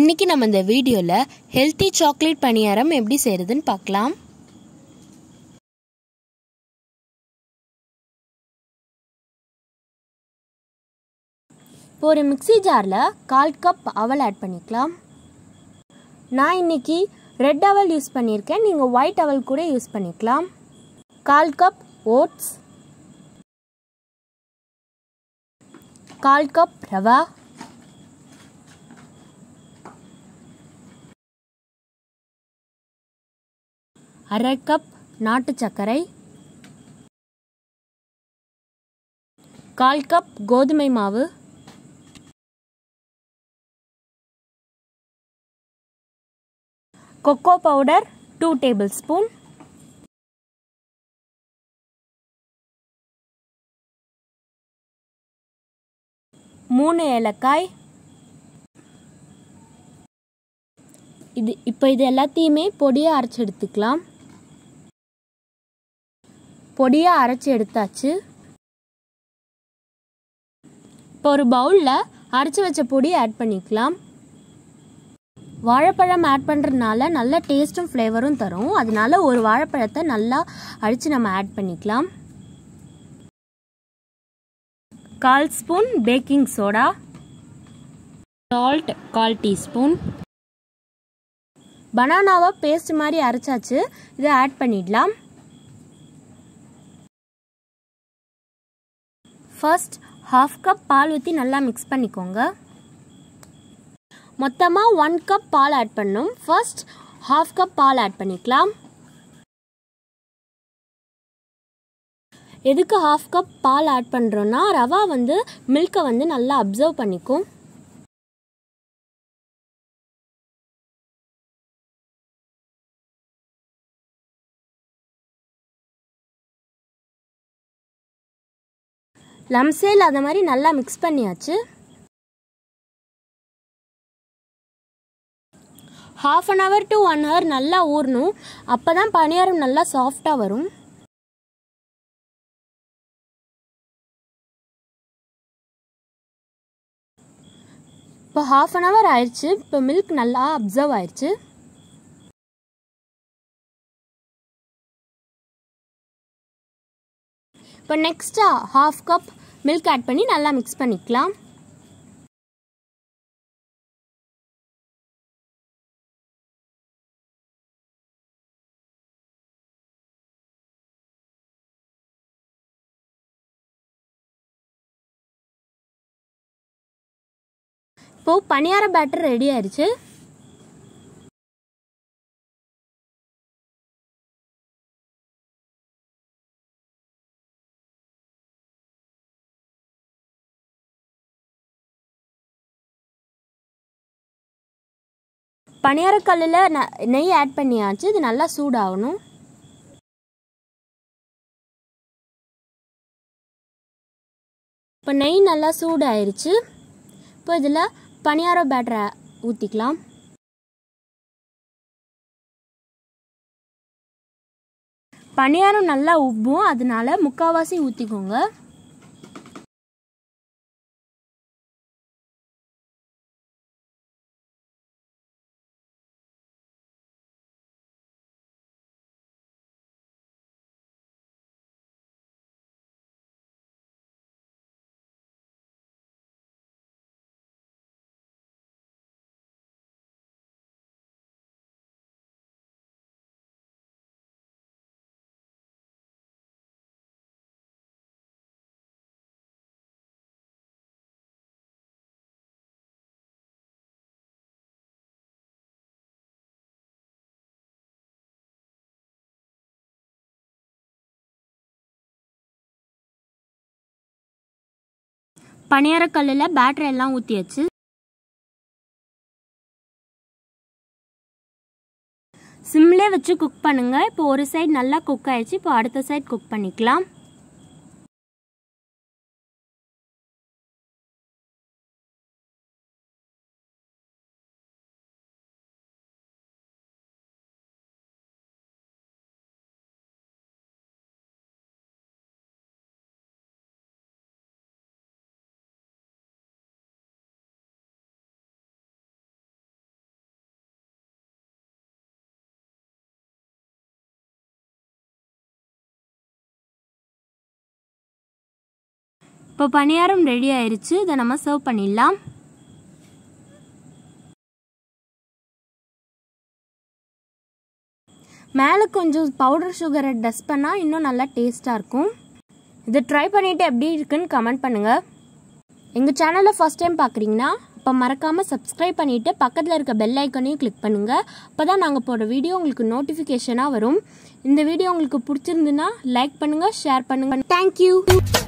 இன்னைக்கு நம்ம இந்த வீடியோவில் ஹெல்த்தி சாக்லேட் பணியாரம் எப்படி செய்கிறதுன்னு பார்க்கலாம் இப்போ ஒரு மிக்ஸி ஜாரில் கால் கப் அவல் ஆட் பண்ணிக்கலாம் நான் இன்னைக்கு ரெட் அவல் யூஸ் பண்ணியிருக்கேன் நீங்கள் ஒயிட் அவல் கூட யூஸ் பண்ணிக்கலாம் கால் கப் ஓட்ஸ் கால் கப் ரவா அரை கப் நாட்டு சர்க்கரை கால் கப் கோதுமை மாவு cocoa powder two tablespoon மூணு ஏலக்காய் இது இப்போ இது எல்லாத்தையுமே பொடியாக அரைச்சி எடுத்துக்கலாம் பொடியாக அரைச்சி எடுத்தாச்சு இப்போ ஒரு பவுலில் அரைச்சி வச்ச பொடி ஆட் பண்ணிக்கலாம் வாழைப்பழம் ஆட் பண்ணுறதுனால நல்ல டேஸ்ட்டும் ஃப்ளேவரும் தரும் அதனால ஒரு வாழைப்பழத்தை நல்லா அடித்து நம்ம ஆட் பண்ணிக்கலாம் கால் ஸ்பூன் பேக்கிங் சோடா சால்ட் கால் டீஸ்பூன் பனானாவை பேஸ்ட் மாதிரி அரைச்சாச்சு இதை ஆட் பண்ணிடலாம் ஃபர்ஸ்ட் ஹாஃப் கப் பால் ஊற்றி நல்லா மிக்ஸ் பண்ணிக்கோங்க மொத்தமாக ஒன் கப் பால் ஆட் பண்ணும் ஃபர்ஸ்ட் ஹாஃப் கப் பால் ஆட் பண்ணிக்கலாம் எதுக்கு ஹாஃப் கப் பால் ஆட் பண்ணுறோன்னா ரவா வந்து மில்கை வந்து நல்லா அப்சர்வ் பண்ணிக்கும் லம்ஸே இல்லாத மாதிரி நல்லா மிக்ஸ் பண்ணியாச்சு half an hour to one hour நல்லா ஊறணும் அப்போ தான் பணியாரம் நல்லா சாஃப்டாக வரும் இப்போ ஹாஃப் அன் ஹவர் ஆயிடுச்சு இப்போ மில்க் நல்லா அப்சர்வ் ஆயிடுச்சு இப்போ நெக்ஸ்ட்டாக ஹாஃப் கப் மில்க் ஆட் பண்ணி நல்லா மிக்ஸ் பண்ணிக்கலாம் இப்போது பணியார பேட்டர் ரெடி ஆயிடுச்சு பணியாரக்கல்லில் ந நெய் ஆட் பண்ணியாச்சு இது நல்லா சூடாகணும் இப்போ நெய் நல்லா சூடாயிருச்சு இப்போ இதில் பணியார பேட்டரை ஊற்றிக்கலாம் பணியாரம் நல்லா உப்பும் அதனால முக்கால்வாசி ஊற்றிக்கோங்க பணியாரக்கல்லில் பேட்டரி எல்லாம் ஊற்றியாச்சு சிம்லே வச்சு குக் பண்ணுங்கள் இப்போ ஒரு சைடு நல்லா குக் ஆயிடுச்சு இப்போ அடுத்த சைடு குக் பண்ணிக்கலாம் இப்போ பணியாரம் ரெடி ஆயிருச்சு இதை நம்ம சர்வ் பண்ணிடலாம் மேலே கொஞ்சம் பவுடர் சுகரை டஸ்ட் பண்ணால் இன்னும் நல்லா டேஸ்ட்டாக இருக்கும் இதை ட்ரை பண்ணிவிட்டு எப்படி இருக்குன்னு கமெண்ட் பண்ணுங்கள் எங்கள் சேனலை ஃபஸ்ட் டைம் பார்க்குறீங்கன்னா அப்போ மறக்காமல் சப்ஸ்கிரைப் பண்ணிவிட்டு பக்கத்தில் இருக்க பெல் ஐக்கனையும் கிளிக் பண்ணுங்கள் அப்போ தான் நாங்கள் போடுற வீடியோ உங்களுக்கு நோட்டிஃபிகேஷனாக வரும் இந்த வீடியோ உங்களுக்கு பிடிச்சிருந்துன்னா லைக் பண்ணுங்கள் ஷேர் பண்ணுங்கள் தேங்க்யூ